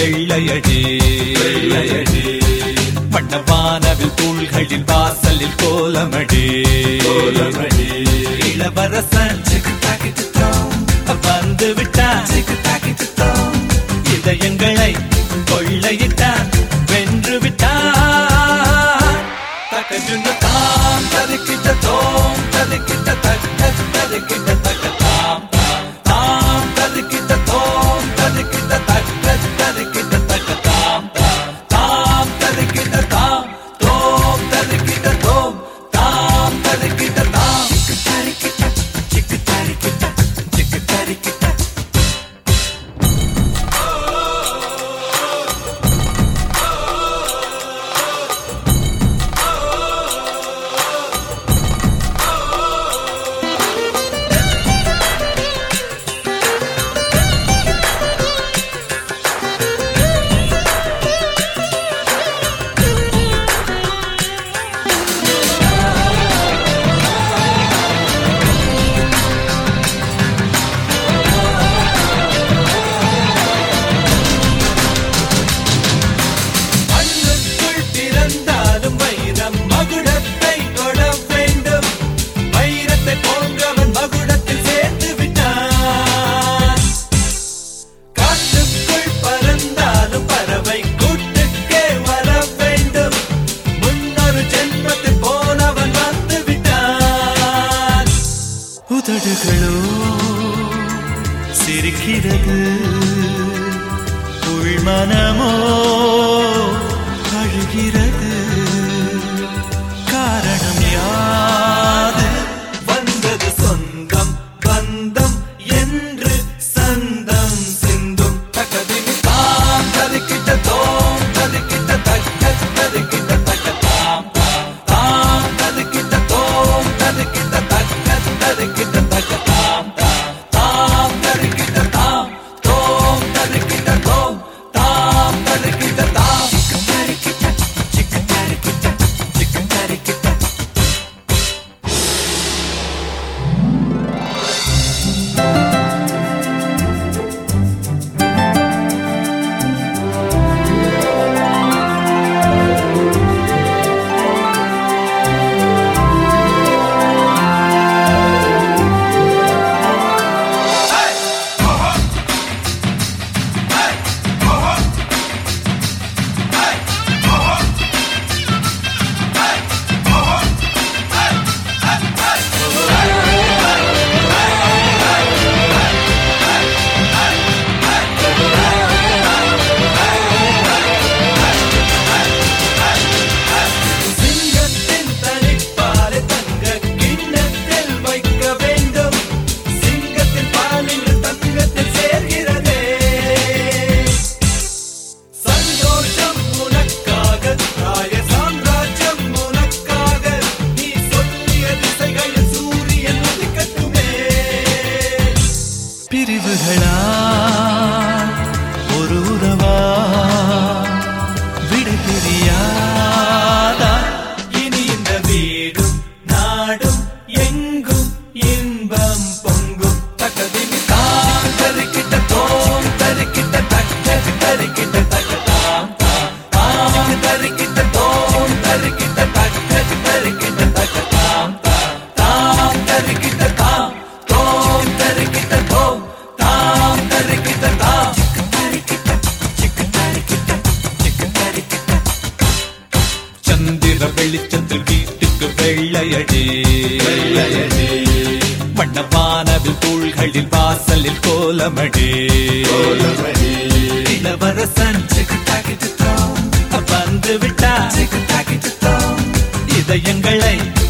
வெள்ளையடி வெள்ளையடி வண்ணவானவில் தூள்களில் வாசலில் கோலமடி கோலமடி இளவரசன் வந்து விட்டான் இதயங்களை கொள்ளையிட்டான் வென்று விட்டான் தக்கஜுன்ன தாம் ததுக்கிட்ட தோம் ததுக்கிட்ட தக்க ததுக்கிட்ட தக்க தாம் தாம் தாம் ததுக்கிட்ட தோம் ததுக்கிட்ட தக்க ததுக்கிட்ட தக்க தாம் தாம் தாம் ததுக்கிட்ட தாம் தோம் ததுக்கிட்ட தோம் தாம் ததுக்கிட்ட தாம் சிக்கு தரிக்கிட்ட சிக்கு தரிக்கிட்ட சிக்கு தரிக்கிட்ட மண்ணுக்குள் பிறந்தாலும் வைரம் மகுடத்தை தொட வேண்டும் வைரத்தை போன்றவன் மகுடத்தில் சேர்த்து விட்டான் காட்டுக்குள் பறந்தாலும் பறவை கூட்டுக்கே வர வேண்டும் முன்னொரு ஜென்மத்தில் போனவன் வந்து விட்டான் உதடுகளோ சிரிக்கிறது உள்மனமோ அழுகிறது காரணம் யாது வந்தது சொந்தம் பந்தம் என்று சந்தம் சிந்தும் தக்கதினி தாம் ததுக்கிட்ட தோம் ததுக்கிட்ட தக்க ததுக்கிட்ட தக்க தாம் தாம் தாம் ததுக்கிட்ட தோம் ததுக்கிட்ட தக்க ததுக்கிட்ட தக்க தாம் தாம் தாம் ததுக்கிட்ட தாம் தோம் ததுக்கிட்ட தோம் தாம் ததுக்கிட்ட தாம் சிக்கு தரிக்கிட்ட சிக்கு தரிக்கிட்ட சிக்கு தரிக்கிட்ட சிங்கத்தின் தனிப்பாலை தங்க கிண்ணத்தில் வைக்க வேண்டும் சிங்கத்தின் பால் இன்று தங்கத்தில் சேர்கிறதே சந்தோஷம் உனக்காக ராய சாம்ராஜ்யம் உனக்காக நீ சொல்லிய திசைகளில் சூரியன் உதிக்கட்டுமே பிரிவுகளா ஒரு உறவா விடை தெரியாதா இனி இந்த வீடும் நாடும் எங்கும் இன்பம் பொங்கும் தக்கதினி தாம் தருக்கிட்ட தோம் தருக்கிட்ட தக்க தருக்கிட்ட தக்க தாம் தாம் தாம் தருக்கிட்ட தோம் தருக்கிட்ட தக்க தருக்கிட்ட தக்க தாம் தாம் தாம் தருக்கிட்ட தாம் தோம் தருக்கிட்ட தோம் தாம் தருக்கிட்ட தாம் சிக்கு தருக்கிட்ட சிக்கு தருக்கிட்ட சிக்கு தருக்கிட்ட சந்திர வெளிச்சத்தில் வீட்டுக்கு வெள்ளையடி வெள்ளையடி வண்ணவானவில் தூள்களில் வாசலில் கோலமடி கோலமடி இளவரசன் வந்து விட்டார் இதயங்களை